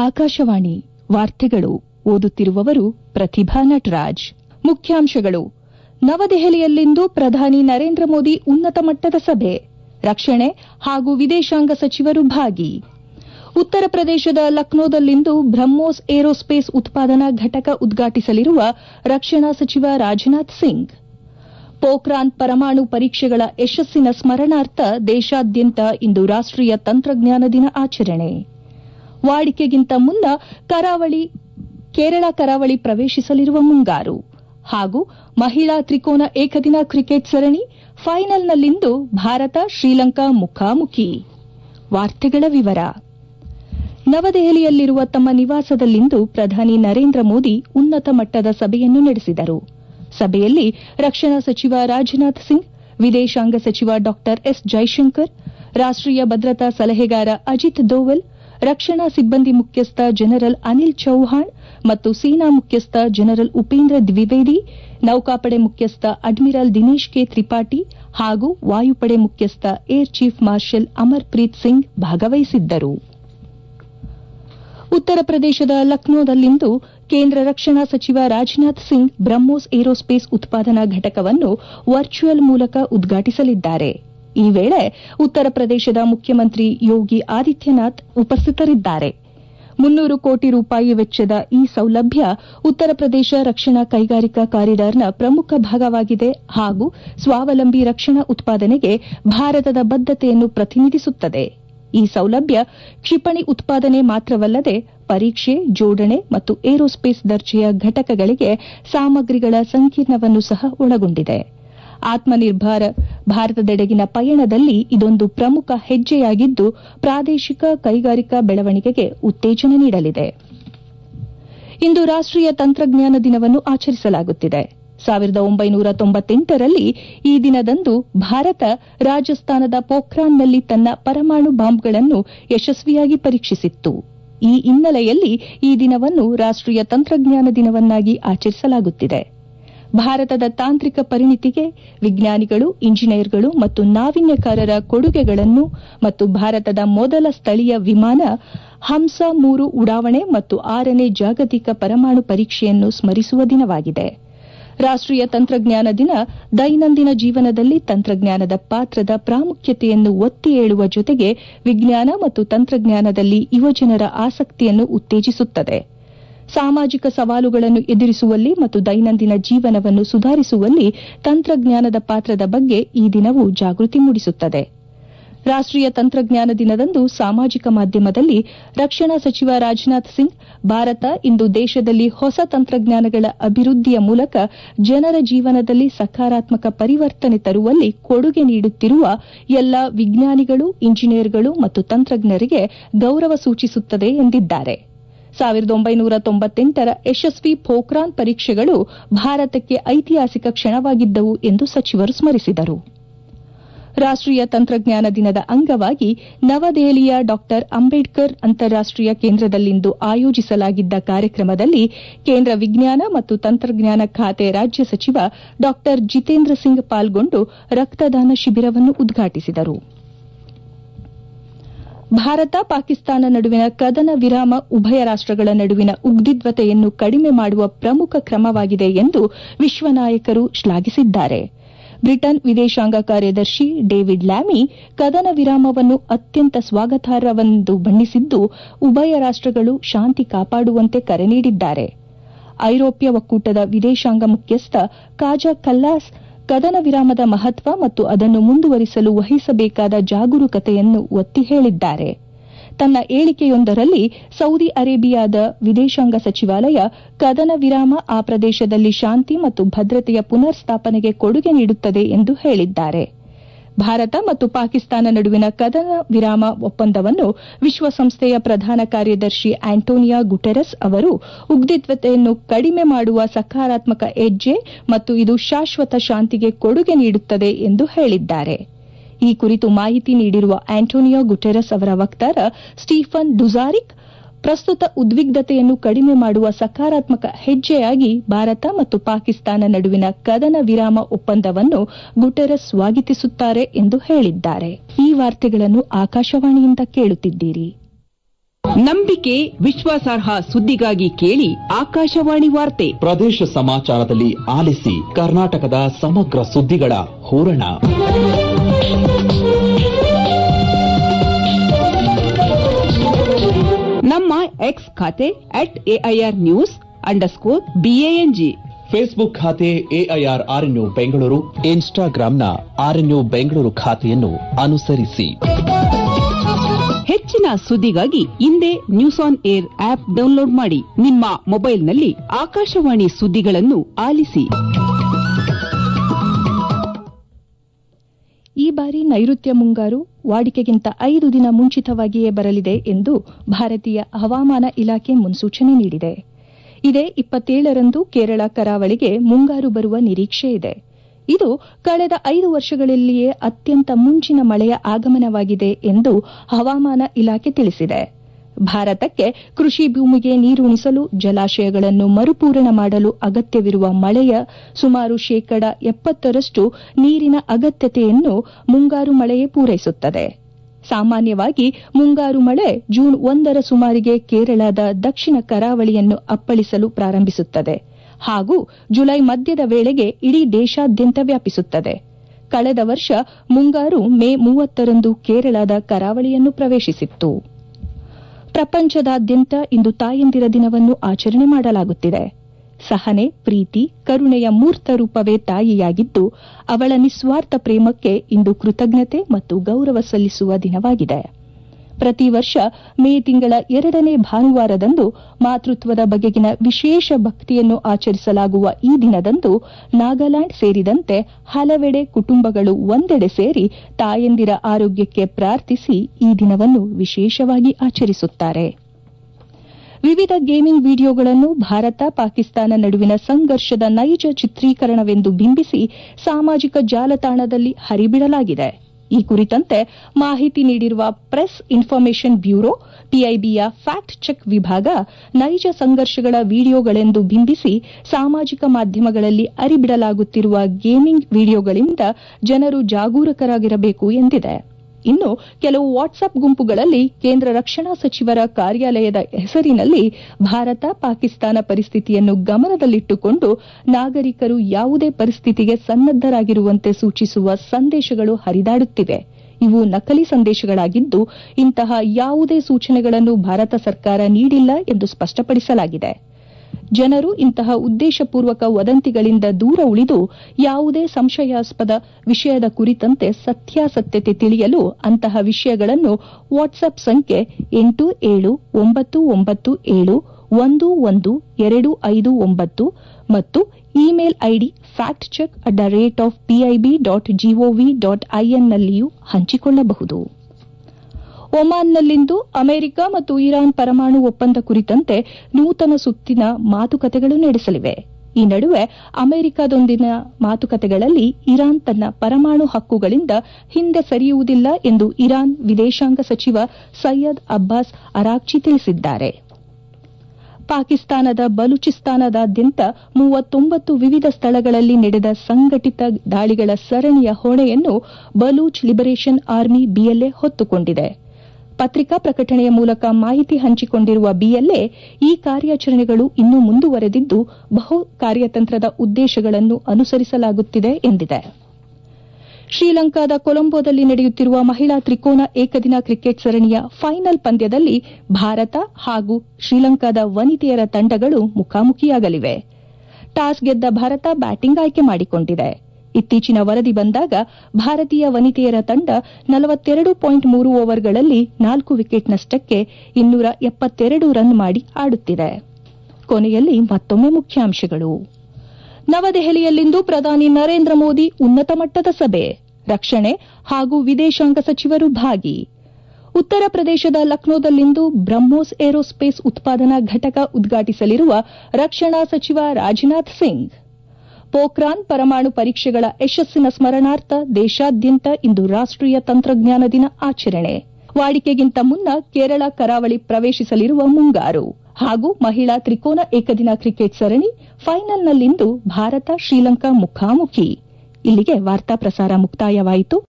ಆಕಾಶವಾಣಿ ವಾರ್ತೆಗಳು ಓದುತ್ತಿರುವವರು ಪ್ರತಿಭಾ ನಟರಾಜ್ ಮುಖ್ಯಾಂಶಗಳು ನವದೆಹಲಿಯಲ್ಲಿಂದು ಪ್ರಧಾನಿ ನರೇಂದ್ರ ಮೋದಿ ಉನ್ನತ ಮಟ್ಟದ ಸಭೆ ರಕ್ಷಣೆ ಹಾಗೂ ವಿದೇಶಾಂಗ ಸಚಿವರು ಭಾಗಿ ಉತ್ತರ ಪ್ರದೇಶದ ಲಕ್ನೋದಲ್ಲಿಂದು ಬ್ರಹ್ಮೋಸ್ ಏರೋಸ್ಪೇಸ್ ಉತ್ಪಾದನಾ ಘಟಕ ಉದ್ಘಾಟಿಸಲಿರುವ ರಕ್ಷಣಾ ಸಚಿವ ರಾಜನಾಥ್ ಸಿಂಗ್ ಪೋಖ್ರಾನ್ ಪರಮಾಣು ಪರೀಕ್ಷೆಗಳ ಯಶಸ್ಸಿನ ಸ್ಮರಣಾರ್ಥ ದೇಶಾದ್ಯಂತ ಇಂದು ರಾಷ್ಟೀಯ ತಂತ್ರಜ್ಞಾನ ದಿನ ಆಚರಣೆ ವಾಡಿಕೆಗಿಂತ ಮುನ್ನ ಕೇರಳ ಕರಾವಳಿ ಪ್ರವೇಶಿಸಲಿರುವ ಮುಂಗಾರು ಹಾಗೂ ಮಹಿಳಾ ತ್ರಿಕೋನ ಏಕದಿನ ಕ್ರಿಕೆಟ್ ಸರಣಿ ಫೈನಲ್ನಲ್ಲಿಂದು ಭಾರತ ಶ್ರೀಲಂಕಾ ಮುಖಾಮುಖಿ ವಾರ್ತೆಗಳ ವಿವರ ನವದೆಹಲಿಯಲ್ಲಿರುವ ತಮ್ಮ ನಿವಾಸದಲ್ಲಿಂದು ಪ್ರಧಾನಿ ನರೇಂದ್ರ ಮೋದಿ ಉನ್ನತ ಮಟ್ಟದ ಸಭೆಯನ್ನು ನಡೆಸಿದರು ಸಭೆಯಲ್ಲಿ ರಕ್ಷಣಾ ಸಚಿವ ರಾಜನಾಥ್ ಸಿಂಗ್ ವಿದೇಶಾಂಗ ಸಚಿವ ಡಾ ಎಸ್ ಜೈಶಂಕರ್ ರಾಷ್ಟೀಯ ಭದ್ರತಾ ಸಲಹೆಗಾರ ಅಜಿತ್ ದೋವಲ್ ರಕ್ಷಣಾ ಸಿಬ್ಬಂದಿ ಮುಖ್ಯಸ್ಥ ಜನರಲ್ ಅನಿಲ್ ಚೌಹಾಣ್ ಮತ್ತು ಸೇನಾ ಮುಖ್ಯಸ್ಥ ಜನರಲ್ ಉಪೇಂದ್ರ ದ್ವಿವೇದಿ ನೌಕಾಪಡೆ ಮುಖ್ಯಸ್ಥ ಅಡ್ಮಿರಲ್ ದಿನೇಶ್ ಕೆ ತ್ರಿಪಾಠಿ ಹಾಗೂ ವಾಯುಪಡೆ ಮುಖ್ಯಸ್ಥ air chief marshal Amarpreet Singh ಭಾಗವಹಿಸಿದ್ದರು ಉತ್ತರ ಪ್ರದೇಶದ ಲಕ್ನೋದಲ್ಲಿಂದು ಕೇಂದ್ರ ರಕ್ಷಣಾ ಸಚಿವ ರಾಜನಾಥ್ ಸಿಂಗ್ ಬ್ರಹ್ಮೋಸ್ ಏರೋಸ್ಪೇಸ್ ಉತ್ಪಾದನಾ ಘಟಕವನ್ನು ವರ್ಚುವಲ್ ಮೂಲಕ ಉದ್ಘಾಟಿಸಲಿದ್ದಾರೆ ಈ ವೇಳೆ ಉತ್ತರ ಪ್ರದೇಶದ ಮುಖ್ಯಮಂತ್ರಿ ಯೋಗಿ ಆದಿತ್ಯನಾಥ್ ಉಪಸ್ಥಿತರಿದ್ದಾರೆ ಮುನ್ನೂರು ಕೋಟಿ ರೂಪಾಯಿ ವೆಚ್ಚದ ಈ ಸೌಲಭ್ಯ ಉತ್ತರ ಪ್ರದೇಶ ರಕ್ಷಣಾ ಕೈಗಾರಿಕಾ ಕಾರಿಡಾರ್ನ ಪ್ರಮುಖ ಭಾಗವಾಗಿದೆ ಹಾಗೂ ಸ್ವಾವಲಂಬಿ ರಕ್ಷಣಾ ಉತ್ಪಾದನೆಗೆ ಭಾರತದ ಬದ್ದತೆಯನ್ನು ಪ್ರತಿನಿಧಿಸುತ್ತದೆ ಈ ಸೌಲಭ್ಯ ಕ್ಷಿಪಣಿ ಉತ್ಪಾದನೆ ಮಾತ್ರವಲ್ಲದೆ ಪರೀಕ್ಷೆ ಜೋಡಣೆ ಮತ್ತು ಏರೋಸ್ಪೇಸ್ ದರ್ಜೆಯ ಘಟಕಗಳಿಗೆ ಸಾಮಗ್ರಿಗಳ ಸಂಕೀರ್ಣವನ್ನು ಸಹ ಒಳಗೊಂಡಿದೆ ಆತ್ಮನಿರ್ಭರ ಭಾರತದೆಡೆಗಿನ ಪಯಣದಲ್ಲಿ ಇದೊಂದು ಪ್ರಮುಖ ಹೆಜ್ಜೆಯಾಗಿದ್ದು ಪ್ರಾದೇಶಿಕ ಕೈಗಾರಿಕಾ ಬೆಳವಣಿಗೆಗೆ ಉತ್ತೇಜನ ನೀಡಲಿದೆ ಇಂದು ರಾಷ್ಟೀಯ ತಂತ್ರಜ್ಞಾನ ದಿನವನ್ನು ಆಚರಿಸಲಾಗುತ್ತಿದೆ ಸಾವಿರದ ಒಂಬೈನೂರ ತೊಂಬತ್ತೆಂಟರಲ್ಲಿ ಈ ದಿನದಂದು ಭಾರತ ರಾಜಸ್ಥಾನದ ಪೋಖ್ರಾನ್ನಲ್ಲಿ ತನ್ನ ಪರಮಾಣು ಬಾಂಬ್ಗಳನ್ನು ಯಶಸ್ವಿಯಾಗಿ ಪರೀಕ್ಷಿಸಿತ್ತು ಈ ಹಿನ್ನೆಲೆಯಲ್ಲಿ ಈ ದಿನವನ್ನು ರಾಷ್ಟೀಯ ತಂತ್ರಜ್ಞಾನ ದಿನವನ್ನಾಗಿ ಆಚರಿಸಲಾಗುತ್ತಿದೆ ಭಾರತದ ತಾಂತ್ರಿಕ ಪರಿಣಿತಿಗೆ ವಿಜ್ಞಾನಿಗಳು ಇಂಜಿನಿಯರ್ಗಳು ಮತ್ತು ನಾವೀನ್ಯಕಾರರ ಕೊಡುಗೆಗಳನ್ನು ಮತ್ತು ಭಾರತದ ಮೊದಲ ಸ್ಥಳೀಯ ವಿಮಾನ ಹಂಸ ಮೂರು ಉಡಾವಣೆ ಮತ್ತು ಆರನೇ ಜಾಗತಿಕ ಪರಮಾಣು ಪರೀಕ್ಷೆಯನ್ನು ಸ್ಮರಿಸುವ ದಿನವಾಗಿದೆ ರಾಷ್ಟೀಯ ತಂತ್ರಜ್ಞಾನ ದಿನ ದೈನಂದಿನ ಜೀವನದಲ್ಲಿ ತಂತ್ರಜ್ಞಾನದ ಪಾತ್ರದ ಪ್ರಾಮುಖ್ಯತೆಯನ್ನು ಒತ್ತಿ ಹೇಳುವ ಜೊತೆಗೆ ವಿಜ್ಞಾನ ಮತ್ತು ತಂತ್ರಜ್ಞಾನದಲ್ಲಿ ಯುವಜನರ ಆಸಕ್ತಿಯನ್ನು ಉತ್ತೇಜಿಸುತ್ತದೆ ಸಾಮಾಜಿಕ ಸವಾಲುಗಳನ್ನು ಎದುರಿಸುವಲ್ಲಿ ಮತ್ತು ದೈನಂದಿನ ಜೀವನವನ್ನು ಸುಧಾರಿಸುವಲ್ಲಿ ತಂತ್ರಜ್ಞಾನದ ಪಾತ್ರದ ಬಗ್ಗೆ ಈ ದಿನವು ಜಾಗೃತಿ ಮೂಡಿಸುತ್ತದೆ ರಾಷ್ಟೀಯ ತಂತ್ರಜ್ಞಾನ ದಿನದಂದು ಸಾಮಾಜಿಕ ಮಾಧ್ಯಮದಲ್ಲಿ ರಕ್ಷಣಾ ಸಚಿವ ರಾಜನಾಥ್ ಸಿಂಗ್ ಭಾರತ ಇಂದು ದೇಶದಲ್ಲಿ ಹೊಸ ತಂತ್ರಜ್ಞಾನಗಳ ಅಭಿವೃದ್ಧಿಯ ಮೂಲಕ ಜನರ ಜೀವನದಲ್ಲಿ ಸಕಾರಾತ್ಮಕ ಪರಿವರ್ತನೆ ತರುವಲ್ಲಿ ಕೊಡುಗೆ ನೀಡುತ್ತಿರುವ ಎಲ್ಲ ವಿಜ್ಞಾನಿಗಳು ಇಂಜಿನಿಯರ್ಗಳು ಮತ್ತು ತಂತ್ರಜ್ಞರಿಗೆ ಗೌರವ ಸೂಚಿಸುತ್ತದೆ ಎಂದಿದ್ದಾರೆ ಸಾವಿರದ ಒಂಬೈನೂರ ತೊಂಬತ್ತೆಂಟರ ಯಶಸ್ವಿ ಪೋಖ್ರಾನ್ ಪರೀಕ್ಷೆಗಳು ಭಾರತಕ್ಕೆ ಐತಿಹಾಸಿಕ ಕ್ಷಣವಾಗಿದ್ದವು ಎಂದು ಸಚಿವರು ಸ್ಮರಿಸಿದರು ರಾಷ್ಟೀಯ ತಂತ್ರಜ್ಞಾನ ದಿನದ ಅಂಗವಾಗಿ ನವದೆಹಲಿಯ ಡಾ ಅಂಬೇಡ್ಕರ್ ಅಂತಾರಾಷ್ಟೀಯ ಕೇಂದ್ರದಲ್ಲಿಂದು ಆಯೋಜಿಸಲಾಗಿದ್ದ ಕಾರ್ಯಕ್ರಮದಲ್ಲಿ ಕೇಂದ್ರ ವಿಜ್ಞಾನ ಮತ್ತು ತಂತ್ರಜ್ಞಾನ ಖಾತೆ ರಾಜ್ಯ ಸಚಿವ ಡಾ ಜಿತೇಂದ್ರ ಸಿಂಗ್ ಪಾಲ್ಗೊಂಡು ರಕ್ತದಾನ ಶಿಬಿರವನ್ನು ಉದ್ಘಾಟಿಸಿದರು ಭಾರತ ಪಾಕಿಸ್ತಾನ ನಡುವಿನ ಕದನ ವಿರಾಮ ಉಭಯ ರಾಷ್ಟಗಳ ನಡುವಿನ ಉದ್ವಿಗ್ನತೆಯನ್ನು ಕಡಿಮೆ ಮಾಡುವ ಪ್ರಮುಖ ಕ್ರಮವಾಗಿದೆ ಎಂದು ವಿಶ್ವ ನಾಯಕರು ಶ್ಲಾಘಿಸಿದ್ದಾರೆ ಬ್ರಿಟನ್ ವಿದೇಶಾಂಗ ಕಾರ್ಯದರ್ಶಿ ಡೇವಿಡ್ ಲ್ಯಾಮಿ ಕದನ ವಿರಾಮವನ್ನು ಅತ್ಯಂತ ಸ್ವಾಗತಾರ್ಹವೆಂದು ಬಣ್ಣಿಸಿದ್ದು ಉಭಯ ರಾಷ್ಟಗಳು ಶಾಂತಿ ಕಾಪಾಡುವಂತೆ ಕರೆ ನೀಡಿದ್ದಾರೆ ಐರೋಪ್ಯ ಒಕ್ಕೂಟದ ವಿದೇಶಾಂಗ ಮುಖ್ಯಸ್ಥ ಕಾಜಾ ಕಲ್ಲಾಸ್ ಕದನ ವಿರಾಮದ ಮಹತ್ವ ಮತ್ತು ಅದನ್ನು ಮುಂದುವರಿಸಲು ವಹಿಸಬೇಕಾದ ಜಾಗರೂಕತೆಯನ್ನು ಒತ್ತಿ ಹೇಳಿದ್ದಾರೆ ತನ್ನ ಹೇಳಿಕೆಯೊಂದರಲ್ಲಿ ಸೌದಿ ಅರೇಬಿಯಾದ ವಿದೇಶಾಂಗ ಸಚಿವಾಲಯ ಕದನ ವಿರಾಮ ಆ ಪ್ರದೇಶದಲ್ಲಿ ಶಾಂತಿ ಮತ್ತು ಭದ್ರತೆಯ ಪುನರ್ ಸ್ಥಾಪನೆಗೆ ಕೊಡುಗೆ ನೀಡುತ್ತದೆ ಎಂದು ಹೇಳಿದ್ದಾರೆ ಭಾರತ ಮತ್ತು ಪಾಕಿಸ್ತಾನ ನಡುವಿನ ಕದನ ವಿರಾಮ ಒಪ್ಪಂದವನ್ನು ವಿಶ್ವಸಂಸ್ಥೆಯ ಪ್ರಧಾನ ಕಾರ್ಯದರ್ಶಿ ಆಂಟೋನಿಯಾ ಗುಟೆರಸ್ ಅವರು ಉದ್ವಿಗ್ನತೆಯನ್ನು ಕಡಿಮೆ ಮಾಡುವ ಸಕಾರಾತ್ಮಕ ಹೆಜ್ಜೆ ಮತ್ತು ಇದು ಶಾಶ್ವತ ಶಾಂತಿಗೆ ಕೊಡುಗೆ ನೀಡುತ್ತದೆ ಎಂದು ಹೇಳಿದ್ದಾರೆ ಈ ಕುರಿತು ಮಾಹಿತಿ ನೀಡಿರುವ ಆಂಟೋನಿಯೋ ಗುಟೆರಸ್ ಅವರ ವಕ್ತಾರ ಸ್ಟೀಫನ್ ಡುಜಾರಿಕ್ ಪ್ರಸ್ತುತ ಉದ್ವಿಗ್ನತೆಯನ್ನು ಕಡಿಮೆ ಮಾಡುವ ಸಕಾರಾತ್ಮಕ ಹೆಜ್ಜೆಯಾಗಿ ಭಾರತ ಮತ್ತು ಪಾಕಿಸ್ತಾನ ನಡುವಿನ ಕದನ ವಿರಾಮ ಒಪ್ಪಂದವನ್ನು ಗುಟೆರಸ್ ಸ್ವಾಗತಿಸುತ್ತಾರೆ ಎಂದು ಹೇಳಿದ್ದಾರೆ ಈ ವಾರ್ತೆಗಳನ್ನು ಆಕಾಶವಾಣಿಯಿಂದ ಕೇಳುತ್ತಿದ್ದೀರಿ ನಂಬಿಕೆ ವಿಶ್ವಾಸಾರ್ಹ ಸುದ್ದಿಗಾಗಿ ಕೇಳಿ ಆಕಾಶವಾಣಿ ವಾರ್ತೆ ಪ್ರದೇಶ ಸಮಾಚಾರದಲ್ಲಿ ಆಲಿಸಿ ಕರ್ನಾಟಕದ ಸಮಗ್ರ ಸುದ್ದಿಗಳ ಹೂರಣ ನಮ್ಮ ಎಕ್ಸ್ ಖಾತೆ at AIR news underscore BANG Facebook ಖಾತೆ ಎಐಆರ್ ಆರ್ಎನ್ಯು ಬೆಂಗಳೂರು ಇನ್ಸ್ಟಾಗ್ರಾಂನ ಆರ್ಎನ್ಯು ಬೆಂಗಳೂರು ಖಾತೆಯನ್ನು ಅನುಸರಿಸಿ ಹೆಚ್ಚಿನ ಸುದ್ದಿಗಾಗಿ ಹಿಂದೆ news on air app download ಮಾಡಿ ನಿಮ್ಮ ಮೊಬೈಲ್ನಲ್ಲಿ ಆಕಾಶವಾಣಿ ಸುದ್ದಿಗಳನ್ನು ಆಲಿಸಿ ಈ ಬಾರಿ ನೈಋತ್ಯ ಮುಂಗಾರು ವಾಡಿಕೆಗಿಂತ ಐದು ದಿನ ಮುಂಚಿತವಾಗಿಯೇ ಬರಲಿದೆ ಎಂದು ಭಾರತೀಯ ಹವಾಮಾನ ಇಲಾಖೆ ಮುನ್ಸೂಚನೆ ನೀಡಿದೆ ಇದೇ ಇಪ್ಪತ್ತೇಳರಂದು ಕೇರಳ ಕರಾವಳಿಗೆ ಮುಂಗಾರು ಬರುವ ನಿರೀಕ್ಷೆ ಇದೆ ಇದು ಕಳೆದ ಐದು ವರ್ಷಗಳಲ್ಲಿಯೇ ಅತ್ಯಂತ ಮುಂಚಿನ ಮಳೆಯ ಆಗಮನವಾಗಿದೆ ಎಂದು ಹವಾಮಾನ ಇಲಾಖೆ ತಿಳಿಸಿದೆ ಭಾರತಕ್ಕೆ ಕೃಷಿ ಭೂಮಿಗೆ ನೀರುಣಿಸಲು ಜಲಾಶಯಗಳನ್ನು ಮರುಪೂರಣ ಮಾಡಲು ಅಗತ್ಯವಿರುವ ಮಳೆಯ ಸುಮಾರು ಶೇಕಡ ಎಪ್ಪತ್ತರಷ್ಟು ನೀರಿನ ಅಗತ್ಯತೆಯನ್ನು ಮುಂಗಾರು ಮಳೆಯೇ ಪೂರೈಸುತ್ತದೆ ಸಾಮಾನ್ಯವಾಗಿ ಮುಂಗಾರು ಮಳೆ ಜೂನ್ ಒಂದರ ಸುಮಾರಿಗೆ ಕೇರಳದ ದಕ್ಷಿಣ ಕರಾವಳಿಯನ್ನು ಅಪ್ಪಳಿಸಲು ಪ್ರಾರಂಭಿಸುತ್ತದೆ ಹಾಗೂ ಜುಲೈ ಮಧ್ಯದ ವೇಳೆಗೆ ಇಡೀ ದೇಶಾದ್ಯಂತ ವ್ಯಾಪಿಸುತ್ತದೆ ಕಳೆದ ವರ್ಷ ಮುಂಗಾರು ಮೇ ಮೂವತ್ತರಂದು ಕೇರಳದ ಕರಾವಳಿಯನ್ನು ಪ್ರವೇಶಿಸಿತ್ತು ಪ್ರಪಂಚದಾದ್ಯಂತ ಇಂದು ತಾಯಂದಿರ ದಿನವನ್ನು ಆಚರಣೆ ಮಾಡಲಾಗುತ್ತಿದೆ ಸಹನೆ ಪ್ರೀತಿ ಕರುಣೆಯ ಮೂರ್ತ ರೂಪವೇ ತಾಯಿಯಾಗಿದ್ದು ಅವಳ ನಿಸ್ವಾರ್ಥ ಪ್ರೇಮಕ್ಕೆ ಇಂದು ಕೃತಜ್ಞತೆ ಮತ್ತು ಗೌರವ ಸಲ್ಲಿಸುವ ದಿನವಾಗಿದೆ ಪ್ರತಿ ವರ್ಷ ಮೇ ತಿಂಗಳ ಎರಡನೇ ಭಾನುವಾರದಂದು ಮಾತೃತ್ವದ ಬಗೆಗಿನ ವಿಶೇಷ ಭಕ್ತಿಯನ್ನು ಆಚರಿಸಲಾಗುವ ಈ ದಿನದಂದು ನಾಗಾಲ್ಯಾಂಡ್ ಸೇರಿದಂತೆ ಹಲವೆಡೆ ಕುಟುಂಬಗಳು ಒಂದೆಡೆ ಸೇರಿ ತಾಯಂದಿರ ಆರೋಗ್ಯಕ್ಕೆ ಪ್ರಾರ್ಥಿಸಿ ಈ ದಿನವನ್ನು ವಿಶೇಷವಾಗಿ ಆಚರಿಸುತ್ತಾರೆ ವಿವಿಧ ಗೇಮಿಂಗ್ ವಿಡಿಯೋಗಳನ್ನು ಭಾರತ ಪಾಕಿಸ್ತಾನ ನಡುವಿನ ಸಂಘರ್ಷದ ನೈಜ ಚಿತ್ರೀಕರಣವೆಂದು ಬಿಂಬಿಸಿ ಸಾಮಾಜಿಕ ಜಾಲತಾಣದಲ್ಲಿ ಹರಿಬಿಡಲಾಗಿದೆ ಈ ಕುರಿತಂತೆ ಮಾಹಿತಿ ನೀಡಿರುವ ಪ್ರೆಸ್ ಇನ್ಫಾರ್ಮೇಷನ್ ಬ್ಯೂರೋ ಪಿಐಬಿಯ ಫ್ಯಾಕ್ಟ್ ಚೆಕ್ ವಿಭಾಗ ನೈಜ ಸಂಘರ್ಷಗಳ ವಿಡಿಯೋಗಳೆಂದು ಬಿಂಬಿಸಿ ಸಾಮಾಜಿಕ ಮಾಧ್ಯಮಗಳಲ್ಲಿ ಅರಿಬಿಡಲಾಗುತ್ತಿರುವ ಗೇಮಿಂಗ್ ವಿಡಿಯೋಗಳಿಂದ ಜನರು ಜಾಗರೂಕರಾಗಿರಬೇಕು ಎಂದಿದೆ ಇನ್ನು ಕೆಲವು ವಾಟ್ಸ್ಆಪ್ ಗುಂಪುಗಳಲ್ಲಿ ಕೇಂದ್ರ ರಕ್ಷಣಾ ಸಚಿವರ ಕಾರ್ಯಾಲಯದ ಹೆಸರಿನಲ್ಲಿ ಭಾರತ ಪಾಕಿಸ್ತಾನ ಪರಿಸ್ಥಿತಿಯನ್ನು ಗಮನದಲ್ಲಿಟ್ಟುಕೊಂಡು ನಾಗರಿಕರು ಯಾವುದೇ ಪರಿಸ್ಥಿತಿಗೆ ಸನ್ನದ್ದರಾಗಿರುವಂತೆ ಸೂಚಿಸುವ ಸಂದೇಶಗಳು ಹರಿದಾಡುತ್ತಿವೆ ಇವು ನಕಲಿ ಸಂದೇಶಗಳಾಗಿದ್ದು ಇಂತಹ ಯಾವುದೇ ಸೂಚನೆಗಳನ್ನು ಭಾರತ ಸರ್ಕಾರ ನೀಡಿಲ್ಲ ಎಂದು ಸ್ಪಷ್ಟಪಡಿಸಲಾಗಿದೆ ಜನರು ಇಂತಹ ಉದ್ದೇಶಪೂರ್ವಕ ವದಂತಿಗಳಿಂದ ದೂರ ಉಳಿದು ಯಾವುದೇ ಸಂಶಯಾಸ್ಪದ ವಿಷಯದ ಕುರಿತಂತೆ ಸತ್ಯಾಸತ್ಯತೆ ತಿಳಿಯಲು ಅಂತಹ ವಿಷಯಗಳನ್ನು ವಾಟ್ಸ್ಆಪ್ ಸಂಖ್ಯೆ ಎಂಟು ಏಳು ಒಂಬತ್ತು ಒಂಬತ್ತು ಏಳು ಒಂದು ಒಂದು ಎರಡು ಐದು ಒಂಬತ್ತು ಮತ್ತು email ID fact check at the rate of PIB dot GOV dot ಐಎನ್ನಲ್ಲಿಯೂ ಹಂಚಿಕೊಳ್ಳಬಹುದು ಒಮಾನ್ನಲ್ಲಿಂದು ಅಮೆರಿಕ ಮತ್ತು ಇರಾನ್ ಪರಮಾಣು ಒಪ್ಪಂದ ಕುರಿತಂತೆ ನೂತನ ಸುತ್ತಿನ ಮಾತುಕತೆಗಳು ನಡೆಸಲಿವೆ ಈ ನಡುವೆ ಅಮೆರಿಕದೊಂದಿನ ಮಾತುಕತೆಗಳಲ್ಲಿ ಇರಾನ್ ತನ್ನ ಪರಮಾಣು ಹಕ್ಕುಗಳಿಂದ ಹಿಂದೆ ಸರಿಯುವುದಿಲ್ಲ ಎಂದು ಇರಾನ್ ವಿದೇಶಾಂಗ ಸಚಿವ ಸಯ್ಯದ್ ಅಬ್ಬಾಸ್ ಅರಾಕ್ಚಿ ತಿಳಿಸಿದ್ದಾರೆ ಪಾಕಿಸ್ತಾನದ ಬಲೂಚಿಸ್ತಾನದಾದ್ಯಂತ ಮೂವತ್ತೊಂಬತ್ತು ವಿವಿಧ ಸ್ಥಳಗಳಲ್ಲಿ ನಡೆದ ಸಂಘಟಿತ ದಾಳಿಗಳ ಸರಣಿಯ ಹೊಣೆಯನ್ನು ಬಲೂಚ್ ಲಿಬರೇಷನ್ ಆರ್ಮಿ ಬಿಎಲ್ಎ ಹೊತ್ತುಕೊಂಡಿದೆ ಪತ್ರಿಕಾ ಪ್ರಕಟಣೆಯ ಮೂಲಕ ಮಾಹಿತಿ ಹಂಚಿಕೊಂಡಿರುವ ಬಿಎಲ್ಎ ಈ ಕಾರ್ಯಾಚರಣೆಗಳು ಇನ್ನೂ ಮುಂದುವರೆದಿದ್ದು ಬಹು ಕಾರ್ಯತಂತ್ರದ ಉದ್ದೇಶಗಳನ್ನು ಅನುಸರಿಸಲಾಗುತ್ತಿದೆ ಎಂದಿದೆ ಶ್ರೀಲಂಕಾದ ಕೊಲಂಬೋದಲ್ಲಿ ನಡೆಯುತ್ತಿರುವ ಮಹಿಳಾ ತ್ರಿಕೋನ ಏಕದಿನ ಕ್ರಿಕೆಟ್ ಸರಣಿಯ ಫೈನಲ್ ಪಂದ್ಯದಲ್ಲಿ ಭಾರತ ಹಾಗೂ ಶ್ರೀಲಂಕಾದ ವನಿತೆಯರ ತಂಡಗಳು ಮುಖಾಮುಖಿಯಾಗಲಿವೆ ಟಾಸ್ ಗೆದ್ದ ಭಾರತ ಬ್ಯಾಟಿಂಗ್ ಆಯ್ಕೆ ಮಾಡಿಕೊಂಡಿದೆ ಇತ್ತೀಚಿನ ವರದಿ ಬಂದಾಗ ಭಾರತೀಯ ವನಿತೆಯರ ತಂಡ ನಲವತ್ತೆರಡು ಪಾಯಿಂಟ್ ಮೂರು ಓವರ್ಗಳಲ್ಲಿ ನಾಲ್ಕು ವಿಕೆಟ್ ನಷ್ಟಕ್ಕೆ ಇನ್ನೂರ ಎಪ್ಪತ್ತೆರಡು ರನ್ ಮಾಡಿ ಆಡುತ್ತಿದೆ ಕೊನೆಯಲ್ಲಿ ಮತ್ತೊಮ್ಮೆ ಮುಖ್ಯಾಂಶಗಳು ನವದೆಹಲಿಯಲ್ಲಿಂದು ಪ್ರಧಾನಿ ನರೇಂದ್ರ ಮೋದಿ ಉನ್ನತ ಮಟ್ಟದ ಸಭೆ ರಕ್ಷಣೆ ಹಾಗೂ ವಿದೇಶಾಂಗ ಸಚಿವರು ಭಾಗಿ ಉತ್ತರ ಪ್ರದೇಶದ ಲಕ್ನೋದಲ್ಲಿಂದು ಬ್ರಹ್ಮೋಸ್ ಏರೋಸ್ಪೇಸ್ ಉತ್ಪಾದನಾ ಘಟಕ ಉದ್ಘಾಟಿಸಲಿರುವ ರಕ್ಷಣಾ ಸಚಿವ ರಾಜನಾಥ್ ಸಿಂಗ್ ಪೋಖ್ರಾನ್ ಪರಮಾಣು ಪರೀಕ್ಷೆಗಳ ಯಶಸ್ಸಿನ ಸ್ಮರಣಾರ್ಥ ದೇಶಾದ್ಯಂತ ಇಂದು ರಾಷ್ಟೀಯ ತಂತ್ರಜ್ಞಾನ ದಿನ ಆಚರಣೆ ವಾಡಿಕೆಗಿಂತ ಮುನ್ನ ಕೇರಳ ಕರಾವಳಿ ಪ್ರವೇಶಿಸಲಿರುವ ಮುಂಗಾರು ಹಾಗೂ ಮಹಿಳಾ ತ್ರಿಕೋನ ಏಕದಿನ ಕ್ರಿಕೆಟ್ ಸರಣಿ ಫೈನಲ್ನಲ್ಲಿಂದು ಭಾರತ ಶ್ರೀಲಂಕಾ ಮುಖಾಮುಖಿ ಇಲ್ಲಿಗೆ ವಾರ್ತಾ ಪ್ರಸಾರ ಮುಕ್ತಾಯವಾಯಿತು